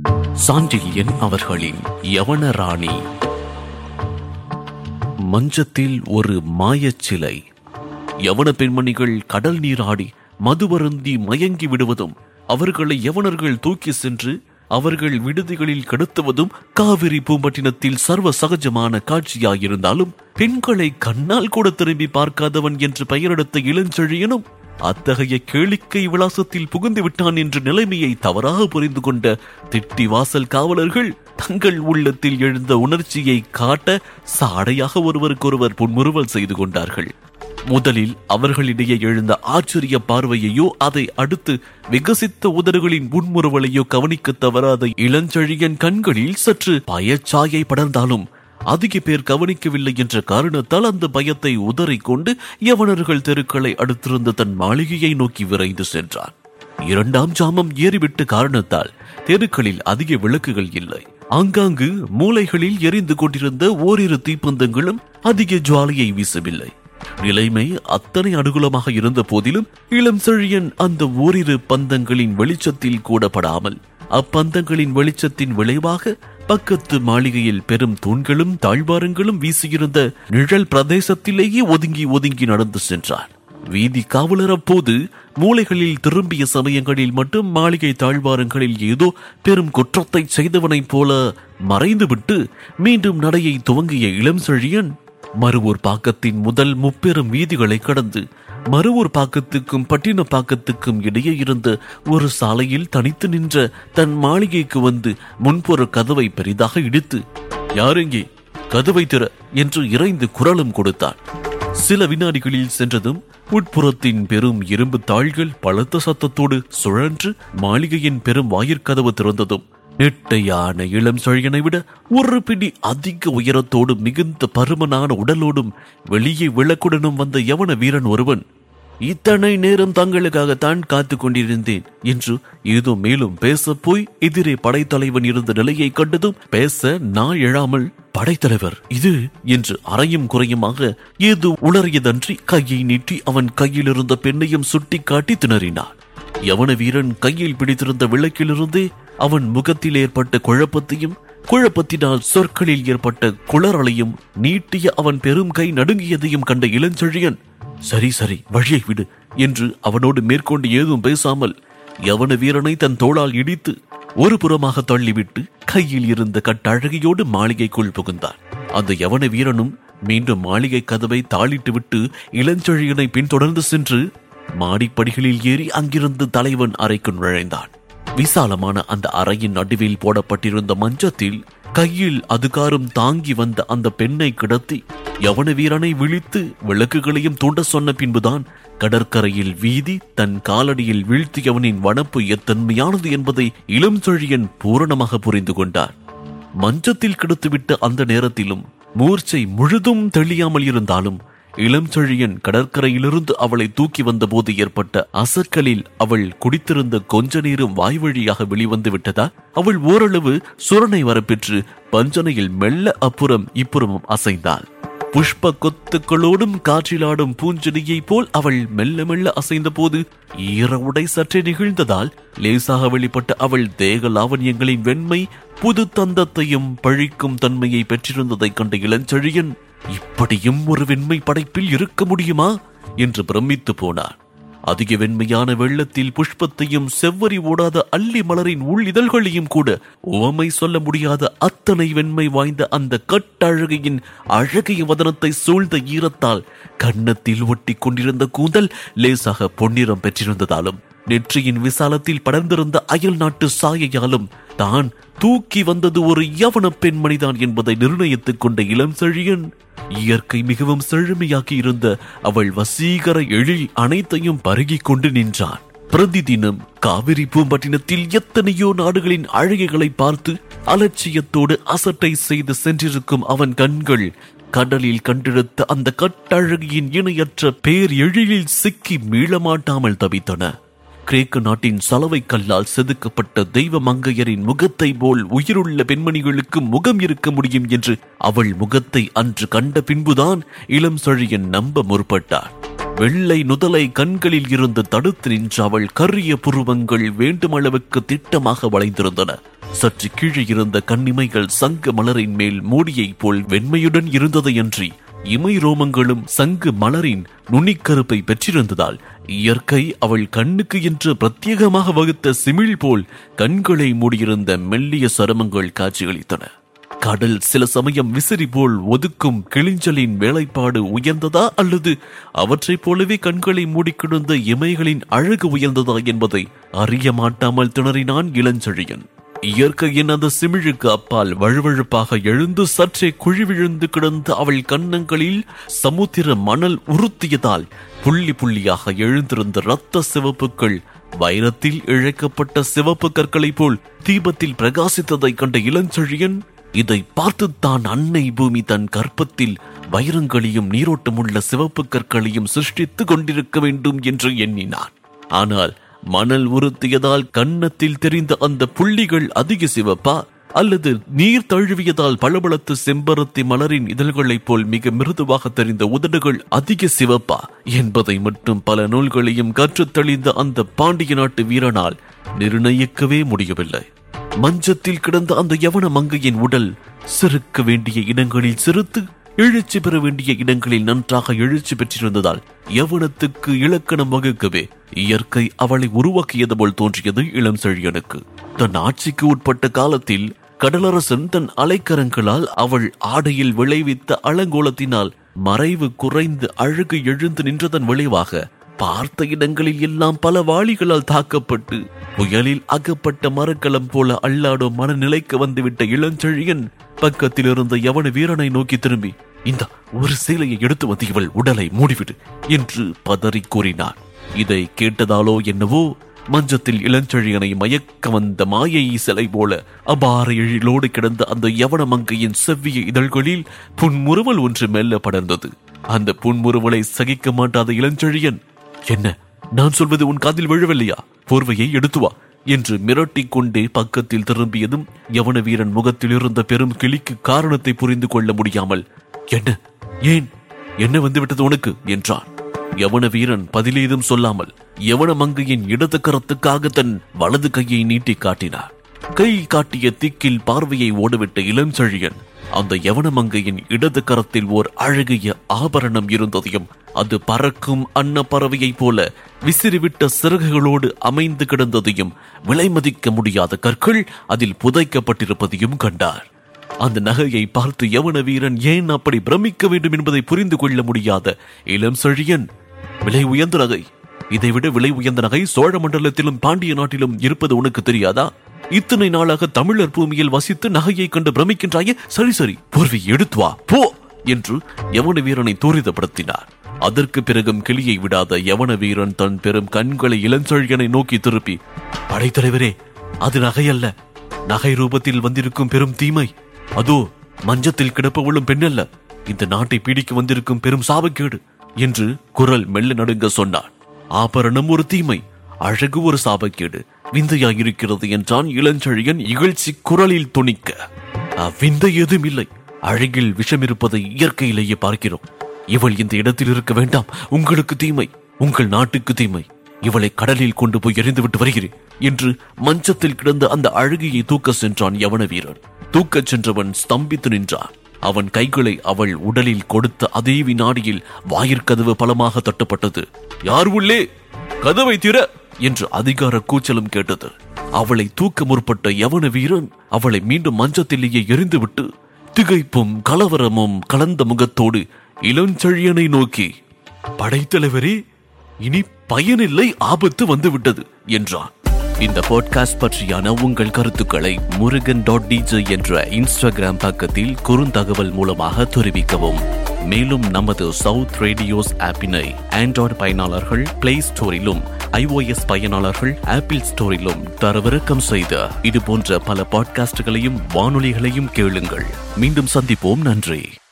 சாண்டில்யன் அவர்களின் யவன ராணி மஞ்சத்தில் ஒரு மாயச் சிலை யவன பெண்மணிகள் கடல் நீராடி மதுவருந்தி மயங்கி விடுவதும் அவர்களை யவனர்கள் தூக்கி சென்று அவர்கள் விடுதிகளில் கடத்துவதும் காவிரி பூம்பட்டினத்தில் சர்வ சகஜமான காட்சியாயிருந்தாலும் பெண்களை கண்ணால் கூட திரும்பி பார்க்காதவன் என்று பெயரெடுத்த இளஞ்செழியனும் அத்தகைய கேளிக்கை விலாசத்தில் புகுந்து விட்டான் என்ற நிலைமையை தவறாக புரிந்து கொண்ட திட்டி வாசல் காவலர்கள் தங்கள் உள்ளத்தில் எழுந்த உணர்ச்சியை காட்ட சாடையாக ஒருவருக்கொருவர் புன்முறுவல் செய்து கொண்டார்கள் முதலில் அவர்களிடையே எழுந்த ஆச்சரிய பார்வையையோ அதை அடுத்து விகசித்த உதடுகளின் முன்முறுவலையோ கவனிக்க தவறாத இளஞ்செழியன் கண்களில் சற்று பயச்சாயை படர்ந்தாலும் அதிக பேர் கவனிக்கவில்லை என்ற காரணத்தால் அந்த பயத்தை உதறிக் கொண்டு யவனர்கள் தெருக்களை அடுத்திருந்த தன் மாளிகையை நோக்கி விரைந்து சென்றான் இரண்டாம் ஜாமம் ஏறிவிட்ட காரணத்தால் தெருக்களில் அதிக விளக்குகள் இல்லை ஆங்காங்கு மூலைகளில் எரிந்து கொண்டிருந்த ஓரிரு தீப்பந்தங்களும் அதிக ஜுவாலையை வீசவில்லை நிலைமை அத்தனை அனுகூலமாக இருந்த போதிலும் இளம் செழியன் அந்த ஓரிரு பந்தங்களின் வெளிச்சத்தில் கூடப்படாமல் அப்பந்தங்களின் வெளிச்சத்தின் விளைவாக பக்கத்து மாளிகையில் பெரும் தூண்களும் தாழ்வாரங்களும் வீசியிருந்த நிழல் பிரதேசத்திலேயே ஒதுங்கி ஒதுங்கி நடந்து சென்றான் வீதி காவலர் அப்போது மூலைகளில் திரும்பிய சமயங்களில் மட்டும் மாளிகை தாழ்வாரங்களில் ஏதோ பெரும் குற்றத்தை செய்தவனைப் போல மறைந்துவிட்டு மீண்டும் நடையை துவங்கிய இளம் செழியன் மறுவூர் பாக்கத்தின் முதல் முப்பெரும் வீதிகளை கடந்து மறுவூர் பாக்கத்துக்கும் பட்டின பாக்கத்துக்கும் இடையே இருந்த ஒரு சாலையில் தனித்து நின்ற தன் மாளிகைக்கு வந்து முன்புற கதவை பெரிதாக இடித்து யாரெங்கே கதவை திற என்று இறைந்து குரலும் கொடுத்தான் சில வினாடிகளில் சென்றதும் உட்புறத்தின் பெரும் இரும்பு தாள்கள் பலத்த சத்தத்தோடு சுழன்று மாளிகையின் பெரும் வாயிற்கதவு திறந்ததும் நெட்டையான இளம் செழியனை விட ஒரு பிடி அதிக உயரத்தோடும் மிகுந்த பருமனான உடலோடும் வெளியே விளக்குடனும் வந்த யவன வீரன் ஒருவன் இத்தனை நேரம் தங்களுக்காகத்தான் காத்து கொண்டிருந்தேன் என்று ஏதோ மேலும் பேச போய் எதிரே படைத்தலைவன் இருந்த நிலையை கண்டதும் பேச நான் எழாமல் படைத்தலைவர் இது என்று அறையும் குறையுமாக ஏதோ உளறியதன்றி கையை நீட்டி அவன் கையில் இருந்த பெண்ணையும் சுட்டி காட்டி திணறினான் யவன வீரன் கையில் பிடித்திருந்த விளக்கிலிருந்தே அவன் முகத்தில் ஏற்பட்ட குழப்பத்தையும் குழப்பத்தினால் சொற்களில் ஏற்பட்ட குளறலையும் நீட்டிய அவன் பெரும் கை நடுங்கியதையும் கண்ட இளஞ்செழியன் சரி சரி வழியை விடு என்று அவனோடு மேற்கொண்டு ஏதும் பேசாமல் யவன வீரனை தன் தோளால் இடித்து ஒரு புறமாக தள்ளிவிட்டு கையில் இருந்த கட்டழகியோடு மாளிகைக்குள் புகுந்தான் அந்த யவன வீரனும் மீண்டும் மாளிகை கதவை தாளிட்டு விட்டு இளஞ்செழியனை பின்தொடர்ந்து சென்று மாடிப்படிகளில் ஏறி அங்கிருந்து தலைவன் அறைக்கு நுழைந்தான் விசாலமான அந்த அறையின் நடுவில் போடப்பட்டிருந்த மஞ்சத்தில் கையில் அதுகாரும் தாங்கி வந்த அந்த பெண்ணை கிடத்தி யவன வீரனை விழித்து விளக்குகளையும் தூண்ட சொன்ன பின்புதான் கடற்கரையில் வீதி தன் காலடியில் வீழ்த்தியவனின் வனப்பு எத்தன்மையானது என்பதை இளம் செழியன் பூரணமாக புரிந்து கொண்டார் மஞ்சத்தில் கிடத்துவிட்ட அந்த நேரத்திலும் மூர்ச்சை முழுதும் தெளியாமல் இருந்தாலும் இளம் செழியன் கடற்கரையிலிருந்து அவளை தூக்கி வந்தபோது ஏற்பட்ட அசக்கலில் அவள் குடித்திருந்த கொஞ்ச நீரும் வாய் வழியாக வெளிவந்து விட்டதா அவள் ஓரளவு சுரணை வரப்பெற்று பஞ்சனையில் மெல்ல அப்புறம் இப்புறமும் அசைந்தாள் புஷ்ப கொத்துக்களோடும் காற்றிலாடும் பூஞ்செடியைப் போல் அவள் மெல்ல மெல்ல அசைந்த போது ஈர உடை சற்றே நிகழ்ந்ததால் லேசாக வெளிப்பட்ட அவள் தேக லாவண்யங்களின் வெண்மை புது தந்தத்தையும் பழிக்கும் தன்மையை பெற்றிருந்ததைக் கண்ட இளஞ்செழியன் இப்படியும் ஒரு வெண்மை படைப்பில் இருக்க முடியுமா என்று பிரமித்து போனார் அதிக வெண்மையான வெள்ளத்தில் புஷ்பத்தையும் செவ்வரி ஓடாத அல்லி மலரின் உள் இதழ்களையும் கூட உவமை சொல்ல முடியாத அத்தனை வெண்மை வாய்ந்த அந்த கட்டழகையின் அழகிய வதனத்தை சூழ்ந்த ஈரத்தால் கன்னத்தில் ஒட்டி கொண்டிருந்த கூந்தல் லேசாக பொன்னிறம் பெற்றிருந்ததாலும் நெற்றியின் விசாலத்தில் படர்ந்திருந்த அயல் நாட்டு சாயையாலும் தான் தூக்கி வந்தது ஒரு யவன பெண்மணிதான் என்பதை நிர்ணயித்துக் கொண்ட இளம் செழியன் இயற்கை மிகவும் செழுமையாக்கி இருந்த அவள் வசீகர எழில் அனைத்தையும் பருகிக் கொண்டு நின்றான் பிரதிதினம் காவிரி பூம்பட்டினத்தில் எத்தனையோ நாடுகளின் அழகைகளை பார்த்து அலட்சியத்தோடு அசட்டை செய்து சென்றிருக்கும் அவன் கண்கள் கடலில் கண்டெடுத்த அந்த கட்டழகியின் இணையற்ற பேர் எழிலில் சிக்கி மீளமாட்டாமல் தவித்தன கிரேக்க நாட்டின் சலவை கல்லால் செதுக்கப்பட்ட தெய்வ மங்கையரின் முகத்தை போல் உயிருள்ள பெண்மணிகளுக்கு முகம் இருக்க முடியும் என்று அவள் முகத்தை அன்று கண்ட பின்புதான் இளம் செழியன் நம்ப முற்பட்டார் வெள்ளை நுதலை கண்களில் இருந்து தடுத்து நின்ற அவள் கரிய புருவங்கள் வேண்டுமளவுக்கு திட்டமாக வளைந்திருந்தன சற்று கீழே இருந்த கண்ணிமைகள் சங்கு மலரின் மேல் மூடியைப் போல் வெண்மையுடன் இருந்ததையன்றி இமை ரோமங்களும் சங்கு மலரின் நுனிக்கருப்பை பெற்றிருந்ததால் இயற்கை அவள் கண்ணுக்கு என்று பிரத்யேகமாக வகுத்த சிமிழ் போல் கண்களை மூடியிருந்த மெல்லிய சருமங்கள் காட்சியளித்தன கடல் சில சமயம் விசிறி போல் ஒதுக்கும் கிளிஞ்சலின் வேலைப்பாடு உயர்ந்ததா அல்லது அவற்றைப் போலவே கண்களை மூடிக்கிடந்த இமைகளின் அழகு உயர்ந்ததா என்பதை அறிய மாட்டாமல் திணறினான் இளஞ்செழியன் இயற்கையின் அந்த சிமிழுக்கு அப்பால் வழுவழுப்பாக எழுந்து சற்றே குழிவிழுந்து கிடந்த அவள் கன்னங்களில் சமுத்திர மணல் உறுத்தியதால் புள்ளி புள்ளியாக எழுந்திருந்த இரத்த சிவப்புகள் வைரத்தில் இழைக்கப்பட்ட சிவப்பு கற்களைப் போல் தீபத்தில் பிரகாசித்ததைக் கண்ட இளஞ்செழியன் இதை பார்த்துத்தான் அன்னை பூமி தன் கற்பத்தில் வைரங்களையும் நீரோட்டமுள்ள சிவப்பு கற்களையும் சிருஷ்டித்துக் கொண்டிருக்க வேண்டும் என்று எண்ணினான் ஆனால் மணல் உறுத்தியதால் கன்னத்தில் தெரிந்த அந்த புள்ளிகள் அதிக சிவப்பா அல்லது நீர் தழுவியதால் பளபளத்து செம்பருத்தி மலரின் இதழ்களைப் போல் மிக மிருதுவாக தெரிந்த உதடுகள் அதிக சிவப்பா என்பதை மட்டும் பல நூல்களையும் கற்றுத் தெளிந்த அந்த பாண்டிய நாட்டு வீரனால் நிர்ணயிக்கவே முடியவில்லை மஞ்சத்தில் கிடந்த அந்த யவன மங்கையின் உடல் சிறுக்க வேண்டிய இடங்களில் சிறுத்து எழுச்சி பெற வேண்டிய இடங்களில் நன்றாக எழுச்சி பெற்றிருந்ததால் யவனத்துக்கு இலக்கணம் வகுக்கவே இயற்கை அவளை உருவாக்கியது போல் தோன்றியது இளம் செழியனுக்கு தன் ஆட்சிக்கு உட்பட்ட காலத்தில் கடலரசன் தன் அலைக்கரங்களால் அவள் ஆடையில் விளைவித்த அலங்கோலத்தினால் மறைவு குறைந்து அழகு எழுந்து நின்றதன் விளைவாக பார்த்த இடங்களில் எல்லாம் பல வாளிகளால் தாக்கப்பட்டு புயலில் அகப்பட்ட மரக்கலம் போல அல்லாடும் மனநிலைக்கு வந்துவிட்ட இளஞ்செழியன் பக்கத்தில் இருந்த யவன வீரனை நோக்கி திரும்பி இந்த ஒரு சேலையை எடுத்து வந்து இவள் உடலை மூடிவிடு என்று பதறி கூறினார் இதை கேட்டதாலோ என்னவோ மஞ்சத்தில் இளஞ்செழியனை மயக்க வந்த மாயை சிலை போல அபார எழிலோடு கிடந்த அந்த யவன மங்கையின் செவ்விய இதழ்களில் புன்முறுவல் ஒன்று மெல்ல படர்ந்தது அந்த புன்முறுவலை சகிக்க மாட்டாத இளஞ்செழியன் என்ன நான் சொல்வது உன் காதில் விழவில்லையா போர்வையை எடுத்து வா என்று மிரட்டிக் கொண்டே பக்கத்தில் திரும்பியதும் யவன வீரன் முகத்தில் இருந்த பெரும் கிளிக்கு காரணத்தை புரிந்து கொள்ள முடியாமல் என்ன ஏன் என்ன வந்துவிட்டது உனக்கு என்றான் யவன வீரன் பதிலேதும் சொல்லாமல் யவன மங்கையின் இடது கரத்துக்காக தன் வலது கையை நீட்டி காட்டினார் கை காட்டிய திக்கில் பார்வையை ஓடவிட்ட இளஞ்செழியன் அந்த யவன மங்கையின் இடது கரத்தில் ஓர் அழகிய ஆபரணம் இருந்ததையும் அது பறக்கும் அன்ன பறவையைப் போல விசிறிவிட்ட சிறகுகளோடு அமைந்து கிடந்ததையும் விலைமதிக்க முடியாத கற்கள் அதில் புதைக்கப்பட்டிருப்பதையும் கண்டார் அந்த நகையை பார்த்து யவன வீரன் ஏன் அப்படி பிரமிக்க வேண்டும் என்பதை புரிந்து கொள்ள முடியாத இளம் செழியன் விலை உயர்ந்த நகை இதைவிட விலை உயர்ந்த நகை சோழ மண்டலத்திலும் பாண்டிய நாட்டிலும் இருப்பது உனக்கு தெரியாதா இத்தனை நாளாக தமிழர் பூமியில் வசித்து நகையை கண்டு பிரமிக்கின்றாயே சரி சரி போர்வை எடுத்து வா போ என்று யவன வீரனை தூரிதப்படுத்தினார் அதற்கு பிறகும் கிளியை விடாத யவன வீரன் தன் பெரும் கண்களை இளஞ்செழியனை நோக்கி திருப்பி படைத்தலைவரே அது நகை அல்ல நகை ரூபத்தில் வந்திருக்கும் பெரும் தீமை அதோ மஞ்சத்தில் கிடப்பவளும் பெண்ணல்ல இந்த நாட்டை பீடிக்க வந்திருக்கும் பெரும் சாபக்கேடு என்று குரல் மெல்ல நடுங்க சொன்னான் ஆபரணம் ஒரு தீமை அழகு ஒரு சாபக்கேடு விந்தையாயிருக்கிறது என்றான் இளஞ்செழியன் இகழ்ச்சி குரலில் துணிக்க அவ்விந்தை எதுவும் இல்லை அழகில் விஷம் இருப்பதை இயற்கையிலேயே பார்க்கிறோம் இவள் இந்த இடத்தில் இருக்க வேண்டாம் உங்களுக்கு தீமை உங்கள் நாட்டுக்கு தீமை இவளை கடலில் கொண்டு போய் எறிந்துவிட்டு வருகிறேன் என்று மஞ்சத்தில் கிடந்த அந்த அழகியை தூக்க சென்றான் யவன வீரன் தூக்கச் சென்றவன் ஸ்தம்பித்து நின்றான் அவன் கைகளை அவள் உடலில் கொடுத்த அதே வினாடியில் வாயிற்கதவு பலமாக தட்டப்பட்டது யார் உள்ளே கதவை திற என்று அதிகார கூச்சலும் கேட்டது அவளை தூக்க முற்பட்ட யவன வீரன் அவளை மீண்டும் மஞ்சத்திலேயே எரிந்துவிட்டு திகைப்பும் கலவரமும் கலந்த முகத்தோடு இளஞ்செழியனை நோக்கி படைத்தலைவரே இனி பயனில்லை ஆபத்து வந்துவிட்டது என்றான் இந்த பாட்காஸ்ட் பற்றியான உங்கள் கருத்துக்களை முருகன் டாட் டிஜே என்ற இன்ஸ்டாகிராம் பக்கத்தில் குறுந்தகவல் மூலமாக தெரிவிக்கவும் மேலும் நமது சவுத் ரேடியோஸ் ஆப்பினை ஆண்ட்ராய்டு பயனாளர்கள் பிளே ஸ்டோரிலும் iOS பயனாளர்கள் ஆப்பிள் ஸ்டோரிலும் தரவிறக்கம் செய்த இது போன்ற பல பாட்காஸ்டுகளையும் வானொலிகளையும் கேளுங்கள் மீண்டும் சந்திப்போம் நன்றி